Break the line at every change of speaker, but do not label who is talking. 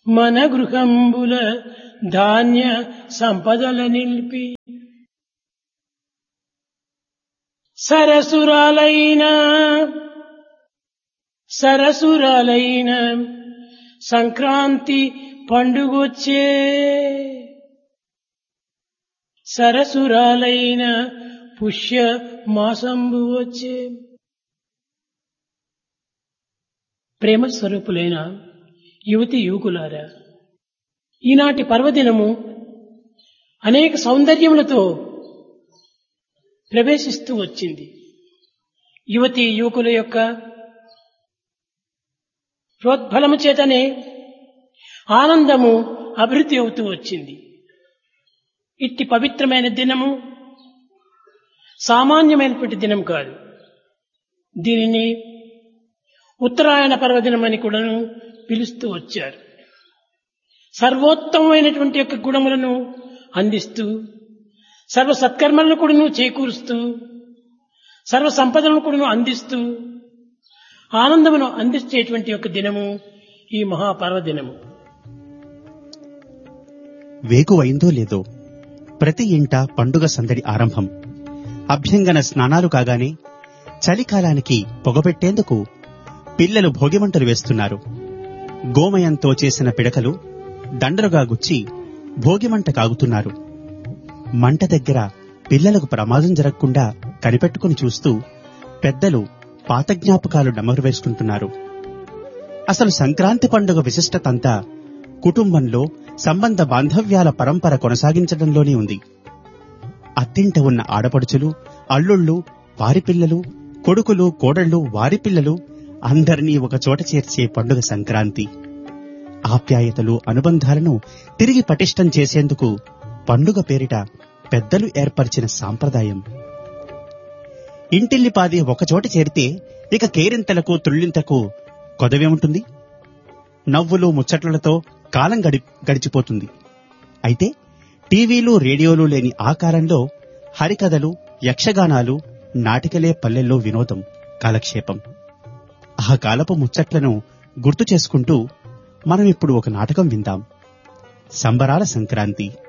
మన గృహంబుల ధాన్య సంపదల నిలిపి సరసురాలైన సరసురాలైన సంక్రాంతి పండుగొచ్చే సరసురాలైన పుష్య మాసంబు వచ్చే ప్రేమ స్వరూపులైన యువతి యువకులారా ఈనాటి పర్వదినము అనేక సౌందర్యములతో ప్రవేశిస్తూ వచ్చింది యువతి యువకుల యొక్క ప్రోద్బలము చేతనే ఆనందము అభివృద్ధి అవుతూ వచ్చింది ఇట్టి పవిత్రమైన దినము సామాన్యమైనటువంటి దినం కాదు దీనిని ఉత్తరాయణ పర్వదినం అని కూడాను పిలుస్తూ వచ్చారు సర్వోత్తమమైనటువంటి యొక్క గుణములను అందిస్తూ సర్వ సత్కర్మలను కూడాను చేకూరుస్తూ సర్వ సంపదలను కూడాను అందిస్తూ ఆనందమును అందించేటువంటి యొక్క దినము ఈ మహాపర్వదినము
వేకువైందో లేదో ప్రతి ఇంట పండుగ సందడి ఆరంభం అభ్యంగన స్నానాలు కాగానే చలికాలానికి పొగపెట్టేందుకు పిల్లలు భోగిమంటలు వేస్తున్నారు గోమయంతో చేసిన పిడకలు దండలుగా గుచ్చి భోగిమంట కాగుతున్నారు మంట దగ్గర పిల్లలకు ప్రమాదం జరగకుండా కనిపెట్టుకుని చూస్తూ పెద్దలు పాత జ్ఞాపకాలు నమరు వేసుకుంటున్నారు అసలు సంక్రాంతి పండుగ విశిష్టతంతా కుటుంబంలో సంబంధ బాంధవ్యాల పరంపర కొనసాగించడంలోనే ఉంది అత్తింట ఉన్న ఆడపడుచులు అల్లుళ్ళు వారి పిల్లలు కొడుకులు కోడళ్ళు వారి పిల్లలు అందరినీ ఒక చోట చేర్చే పండుగ సంక్రాంతి ఆప్యాయతలు అనుబంధాలను తిరిగి పటిష్టం చేసేందుకు పండుగ పేరిట పెద్దలు ఏర్పరిచిన సాంప్రదాయం ఇంటిల్లిపాది ఒకచోట చేరితే ఇక కేరింతలకు తుళ్ళింతకు కొదవేముంటుంది నవ్వులు ముచ్చట్లతో కాలం గడి గడిచిపోతుంది అయితే టీవీలు రేడియోలు లేని ఆ కాలంలో హరికథలు యక్షగానాలు నాటికలే పల్లెల్లో వినోదం కాలక్షేపం ఆ కాలపు ముచ్చట్లను గుర్తు చేసుకుంటూ మనం ఇప్పుడు ఒక నాటకం విందాం సంబరాల సంక్రాంతి